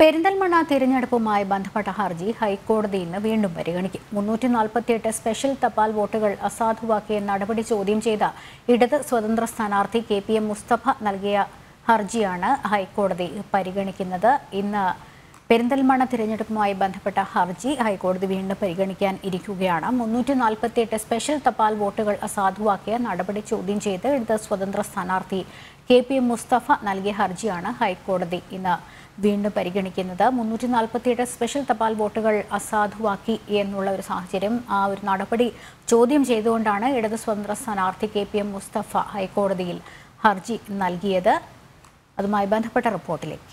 പെരിന്തൽമണ്ണ തിരഞ്ഞെടുപ്പുമായി ബന്ധപ്പെട്ട ഹർജി ഹൈക്കോടതി ഇന്ന് വീണ്ടും പരിഗണിക്കും മുന്നൂറ്റി നാൽപ്പത്തിയെട്ട് സ്പെഷ്യൽ തപാൽ വോട്ടുകൾ അസാധുവാക്കിയ നടപടി ചോദ്യം ചെയ്ത ഇടത് സ്വതന്ത്ര സ്ഥാനാർത്ഥി കെ പി എം മുസ്തഫ നൽകിയ ഹർജിയാണ് ഹൈക്കോടതി പരിഗണിക്കുന്നത് ഇന്ന് പെരിന്തൽമണ്ണ തിരഞ്ഞെടുപ്പുമായി ബന്ധപ്പെട്ട ഹർജി ഹൈക്കോടതി വീണ്ടും പരിഗണിക്കാൻ ഇരിക്കുകയാണ് മുന്നൂറ്റി നാൽപ്പത്തിയെട്ട് സ്പെഷ്യൽ തപാൽ വോട്ടുകൾ അസാധുവാക്കിയ നടപടി ചോദ്യം ചെയ്ത് ഇടത് സ്വതന്ത്ര സ്ഥാനാർത്ഥി കെ പി എം മുസ്തഫ നൽകിയ ഹർജിയാണ് ഹൈക്കോടതി ഇന്ന് വീണ്ടും പരിഗണിക്കുന്നത് മുന്നൂറ്റി നാൽപ്പത്തിയെട്ട് സ്പെഷ്യൽ തപാൽ വോട്ടുകൾ അസാധുവാക്കി എന്നുള്ള ഒരു സാഹചര്യം ആ ഒരു നടപടി ചോദ്യം ചെയ്തുകൊണ്ടാണ് ഇടത് സ്വതന്ത്ര സ്ഥാനാർത്ഥി കെ പി എം മുസ്തഫ ഹൈക്കോടതിയിൽ ഹർജി നൽകിയത് അതുമായി ബന്ധപ്പെട്ട റിപ്പോർട്ടിലേക്ക്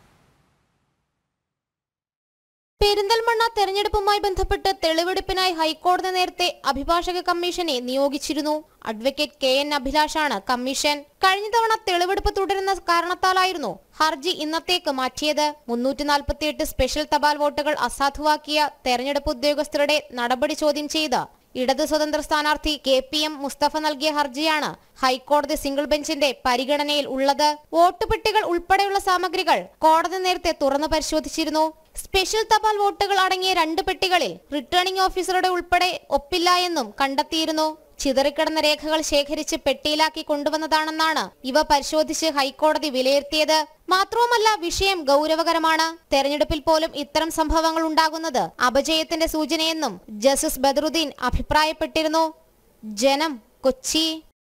പെരിന്തൽമണ്ണ തെരഞ്ഞെടുപ്പുമായി ബന്ധപ്പെട്ട് തെളിവെടുപ്പിനായി ഹൈക്കോടതി നേരത്തെ അഭിഭാഷക കമ്മീഷനെ നിയോഗിച്ചിരുന്നു അഡ്വക്കേറ്റ് കെ എൻ അഭിലാഷാണ് കമ്മീഷൻ കഴിഞ്ഞ തവണ തെളിവെടുപ്പ് തുടരുന്ന കാരണത്താലായിരുന്നു ഹർജി ഇന്നത്തേക്ക് മാറ്റിയത് മുന്നൂറ്റി നാൽപ്പത്തിയെട്ട് സ്പെഷ്യൽ തപാൽ വോട്ടുകൾ അസാധുവാക്കിയ തെരഞ്ഞെടുപ്പ് ഉദ്യോഗസ്ഥരുടെ നടപടി ചോദ്യം ചെയ്ത് ഇടത് സ്വതന്ത്ര സ്ഥാനാർത്ഥി കെ പി എം മുസ്തഫ നൽകിയ ഹർജിയാണ് ഹൈക്കോടതി സിംഗിൾ ബെഞ്ചിന്റെ പരിഗണനയിൽ ഉള്ളത് വോട്ടുപെട്ടികൾ ഉൾപ്പെടെയുള്ള സാമഗ്രികൾ കോടതി നേരത്തെ തുറന്നു പരിശോധിച്ചിരുന്നു സ്പെഷ്യൽ തപാൽ വോട്ടുകൾ അടങ്ങിയ രണ്ട് പെട്ടികളിൽ റിട്ടേണിംഗ് ഓഫീസറുടെ ഉൾപ്പെടെ ഒപ്പില്ല എന്നും കണ്ടെത്തിയിരുന്നു ചിതറിക്കിടന്ന രേഖകൾ ശേഖരിച്ച് പെട്ടിയിലാക്കി കൊണ്ടുവന്നതാണെന്നാണ് ഇവ പരിശോധിച്ച് ഹൈക്കോടതി വിലയിരുത്തിയത് മാത്രവുമല്ല വിഷയം ഗൗരവകരമാണ് തെരഞ്ഞെടുപ്പിൽ പോലും ഇത്തരം സംഭവങ്ങൾ ഉണ്ടാകുന്നത് അപജയത്തിന്റെ സൂചനയെന്നും ജസ്റ്റിസ് ബദറുദ്ദീൻ അഭിപ്രായപ്പെട്ടിരുന്നു ജനം കൊച്ചി